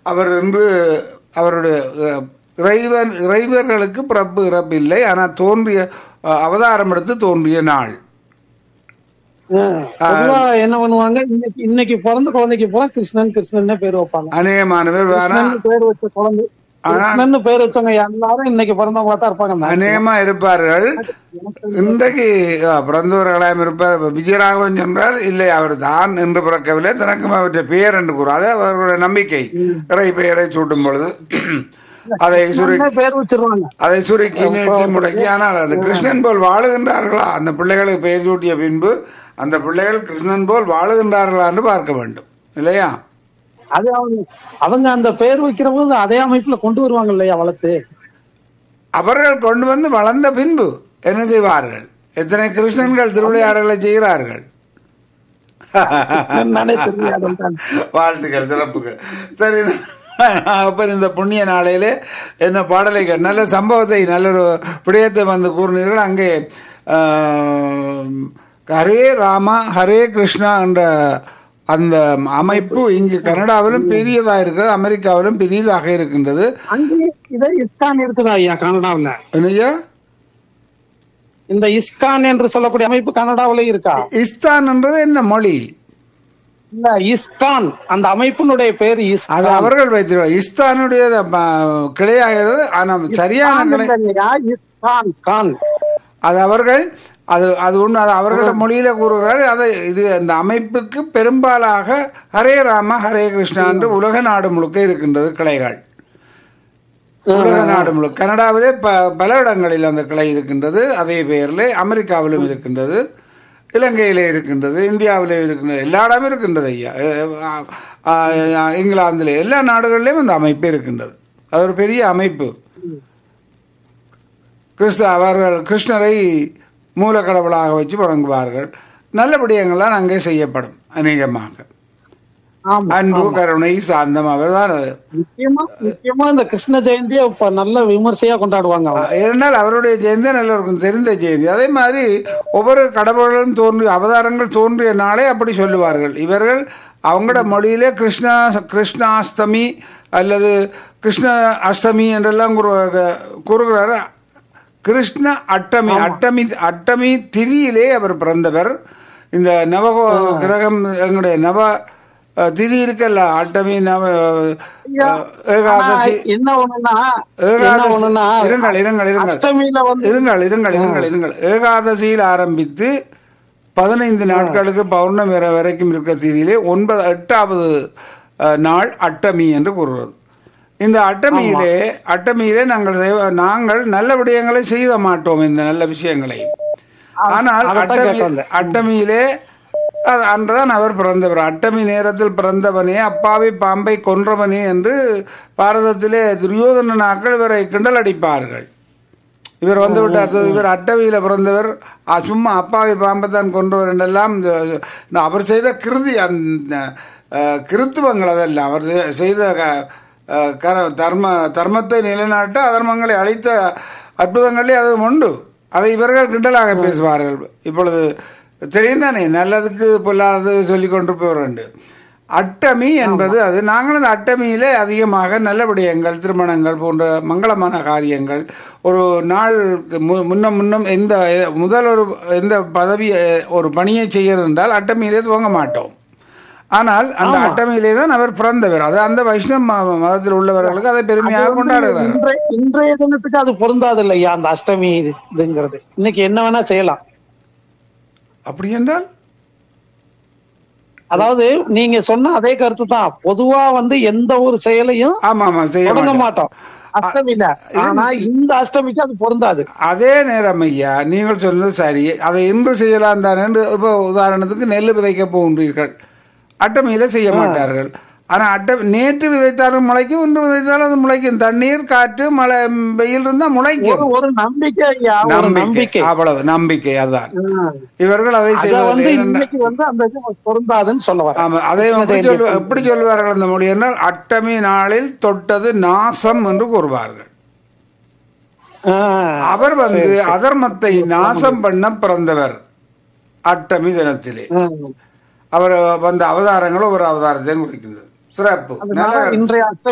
அவர் இன்று அவருடைய அஹ், இறைவன் இறைவர்களுக்கு பிறப்பு இறப்பு இல்லை ஆனால் தோன்றிய அஹ், அவதாரம் எடுத்து தோன்றிய நாள் பொதுவா என்ன பண்ணுவாங்க இன்னைக்கு இன்னைக்கு பிறந்த குழந்தைக்கு பூரா கிருஷ்ணன் கிருஷ்ணன் பேர் வைப்பாங்க அநேகமானவர் ஆனா கிருஷ்ணன் பேர் வச்ச குழந்தை கிருஷ்ணன் பேர் வச்சவங்க எல்லாரும் இன்னைக்கு பிறந்தவங்க தான் இருப்பாங்க maximum. அநேகமா இருப்பார்கள் இன்றைக்கு அஹ், பிறந்தவர்களாயும் இருப்பார் இப்ப விஜயராகவன் சொன்றால் இல்லை அவர் தான் என்று பிறக்கவில்லை தனக்கும் அவற்றை பெயர் என்று கூறும் அது அவர்களுடைய நம்பிக்கை இறை பெயரை சூட்டும் பொழுது அதை சுருக்கி கிருஷ்ணன் பேர் வச்சிருவாங்க அதை சுருக்கி நீட்டி முடக்கி ஆனால் அந்த கிருஷ்ணன் போல் வாழுகின்றார்களா அந்த பிள்ளைகளுக்கு பெயர் சூட்டிய பின்பு அந்த பிள்ளைகள் கிருஷ்ணன் போல் வாழுகின்றார்களா என்று பார்க்க வேண்டும் இல்லையா அது அவங்க அவங்க அந்த பேர் வைக்கிற போது அதே அமைப்புல கொண்டு வருவாங்க இல்லையா வளர்த்து அவர்கள் கொண்டு வந்து வளர்ந்த பின்பு என்ன செய்வார்கள் எத்தனை கிருஷ்ணன்கள் திருவிளையாடல்களை செய்கிறார்கள் நானே தெரியாது வாழ்த்துக்கள் சிறப்புகள் சரி அப்ப இந்த புண்ணிய நாளையிலே என்ன பாடலை கே- நல்ல சம்பவத்தை நல்ல ஒரு விடயத்தை வந்து கூறினீர்கள் அங்கே ஆம், ஹரே ராமா ஹரே கிருஷ்ணா என்ற அந்த அமைப்பு இங்கு கனடாவிலும் பெரியதாக இருக்கிறது அமெரிக்காவிலும் பெரியதாக இருக்கின்றது அங்கே இதே இஸ்கான் இருக்குதா ஐயா கனடாவுல என்னய்யா இந்த இஸ்கான் என்று சொல்லக்கூடிய அமைப்பு கனடாவுல இருக்கா இஸ்தான் என்றது என்ன மொழி இல்ல இஸ்கான் அந்த அமைப்பினுடைய பேர் அது இஸ்கான் அவர்கள் வைத்திருவார் இஸ்தானுடைய ம- கிளையாகிறது ஆனால் சரியான கிளை இல்லையா, இஸ்கான் கான் அது அவர்கள் அது அது ஒன்று அது அவர்களோட மொழியில கூறுகிறார் அதை இது அந்த அமைப்புக்கு பெரும்பாலாக ஹரே ராம ஹரே கிருஷ்ணா என்று உலக நாடு முழுக்க இருக்கின்றது கிளைகள் உலக நாடு முழுக்க கனடாவிலே ப பல இடங்களில் அந்த கிளை இருக்கின்றது அதே பெயரில் அமெரிக்காவிலும் இருக்கின்றது இலங்கையிலே இருக்கின்றது இந்தியாவிலே இருக்கின்றது எல்லா இடமும் இருக்கின்றது ஐயா அஹ், அஹ், அஹ், இங்கிலாந்திலே எல்லா நாடுகளிலும் அந்த அமைப்பு இருக்கின்றது அது ஒரு பெரிய அமைப்பு கிறிஸ்து அவர்கள் கிருஷ்ணரை மூல கடவுளாக வச்சு வணங்குவார்கள் நல்லபடியங்கள்லாம் அங்கே செய்யப்படும் அநேகமாக ஆமா அன்பு கருணை சாந்தம் அவர்தான் அது முக்கியமா முக்கியமா இந்த கிருஷ்ண ஜெயந்தியை இப்ப நல்ல விமர்சையா கொண்டாடுவாங்க அவங்க ஏனென்றால் அவருடைய ஜெயந்தி நல்லவருக்கும் தெரிந்த ஜெயந்தி அதே மாதிரி ஒவ்வொரு கடவுளும் தோன்றிய அவதாரங்கள் தோன்றிய நாளே அப்படி சொல்லுவார்கள் இவர்கள் அவங்களோட மொழியிலே கிருஷ்ணா கிருஷ்ணாஷ்டமி அல்லது கிருஷ்ண அஷ்டமி என்றெல்லாம் கூறு- கூறுகிறார் கிருஷ்ண அட்டமி அட்டமி அட்டமி திதியிலே அவர் பிறந்தவர் இந்த நவ கிரகம் எங்களுடைய நவ அஹ், திதி இருக்கல்ல அட்டமி நவ அஹ், ஏகாதசி ஆனா, என்ன ஒண்ணுன்னா என்ன ஏகாதசி ஒண்ணுன்னா இருங்கள் இருங்கள் இருங்கள் அஷ்டமியில வந்து இருங்கள் இருங்கள் இருங்கள் இருங்கள் ஏகாதசியில் ஆரம்பித்து பதினைந்து நாட்களுக்கு பௌர்ணமி வரை வரைக்கும் இருக்கிற தேதியிலே ஒன்பது எட்டாவது அஹ், நாள் அட்டமி என்று கூறுவது இந்த அட்டமியிலே அட்டமியிலே நாங்கள் செய்வ- நாங்கள் நல்ல விடயங்களை செய்த மாட்டோம் இந்த நல்ல விஷயங்களை ஆனால் அதைத்தான் அட்டமி கேட்டோம். அட்டமியிலே அது அன்றுதான் அவர் பிறந்தவர் அட்டமி நேரத்தில் பிறந்தவனே அப்பாவி பாம்பை கொன்றவனே என்று பாரதத்திலே துரியோதன நாட்கள் இவரை கிண்டல் அடிப்பார்கள் இவர் வந்து விட்டார் இவர் அட்டவியில பிறந்தவர் ஆ, சும்மா அப்பாவி பாம்பை தான் கொன்றவர் என்றெல்லாம் இந்த- இந்த அவர் செய்த கிருதி அந்த அஹ், கிருத்துவங்கள் அதெல்லாம் அவர் செ- செய்த க- அஹ், கர தர்ம தர்மத்தை நிலைநாட்ட அதர்மங்களை அழித்த அற்புதங்களே அது உண்டு அதை இவர்கள் கிண்டலாக பேசுவார்கள் இப்பொழுது தெரியும் தானே நல்லதுக்கு பொல்லாதது சொல்லி கொண்டு போறண்டு அட்டமி என்பது அது நாங்கள் அந்த அட்டமியிலே அதிகமாக நல்ல விடயங்கள் திருமணங்கள் போன்ற மங்களமான காரியங்கள் ஒரு நாள் மு- முன்னம் முன்னம் எந்த முதல் ஒரு எந்த பதவி ஒரு பணியை செய்கிறது என்றால் அட்டமியிலே துவங்க மாட்டோம் ஆனால் அந்த அட்டமியிலே தான் அவர் பிறந்தவர் அது அந்த வைஷ்ணவ ம- மதத்தில் உள்ளவர்களுக்கு அதை பெருமையாக கொண்டாடுகிறார் இன்றைய இன்றைய தினத்துக்கு அது பொருந்தாது இல்லையா அந்த அஷ்டமி இது- இதுங்கிறது இன்னைக்கு என்ன வேணா செய்யலாம் அப்படி என்றால் அதாவது நீங்க சொன்ன அதே கருத்து தான் பொதுவா வந்து எந்த ஒரு செயலையும் ஆமா ஆமா செய்ய தொடங்க மாட்டோம். மாட்டோம் அஷ்டமியில ஆனா இந்த அஷ்டமிக்கு அது பொருந்தாது அதே நேரம் ஐயா நீங்கள் சொன்னது சரி அதை இன்று செய்யலாம் தானே என்று இப்போ உதாரணத்துக்கு நெல் விதைக்க போகின்றீர்கள் அட்டமையில செய்ய மாட்டார்கள் ஆனா அட்டை நேற்று விதைத்தாலும் முளைக்கும் இன்று விதைத்தாலும் அது முளைக்கும் தண்ணீர் காற்று மழை ம், வெயில் இருந்தா ஒரு முளைக்கும் ஒரு நம்பிக்கை ஐயா ஒரு நம்பிக்கை நம்பிக்கை அவ்வளவு நம்பிக்கை அதான் ஆ. இவர்கள் அதை அத வந்து செய்வதில்லை ஏனென்றால் இன்னைக்கு வந்து அந்த இது பொருந்தாதுன்னு சொல்ல வரேன் ஆமா அதை எப்படி சொல்லு எப்படி சொல்வார்கள் அந்த மொழி என்றால் அட்டமி நாளில் தொட்டது நாசம் என்று கூறுவார்கள் ஆ. அவர் வந்து அதர்மத்தை நாசம் பண்ண பிறந்தவர் அட்டமி தினத்திலே ஆ. அவர் வந்த அவதாரங்களும் ஒரு அவதாரத்தையும் குறிக்கின்றது சிறப்பு நல்ல அதனால இன்றைய அஷ்டமி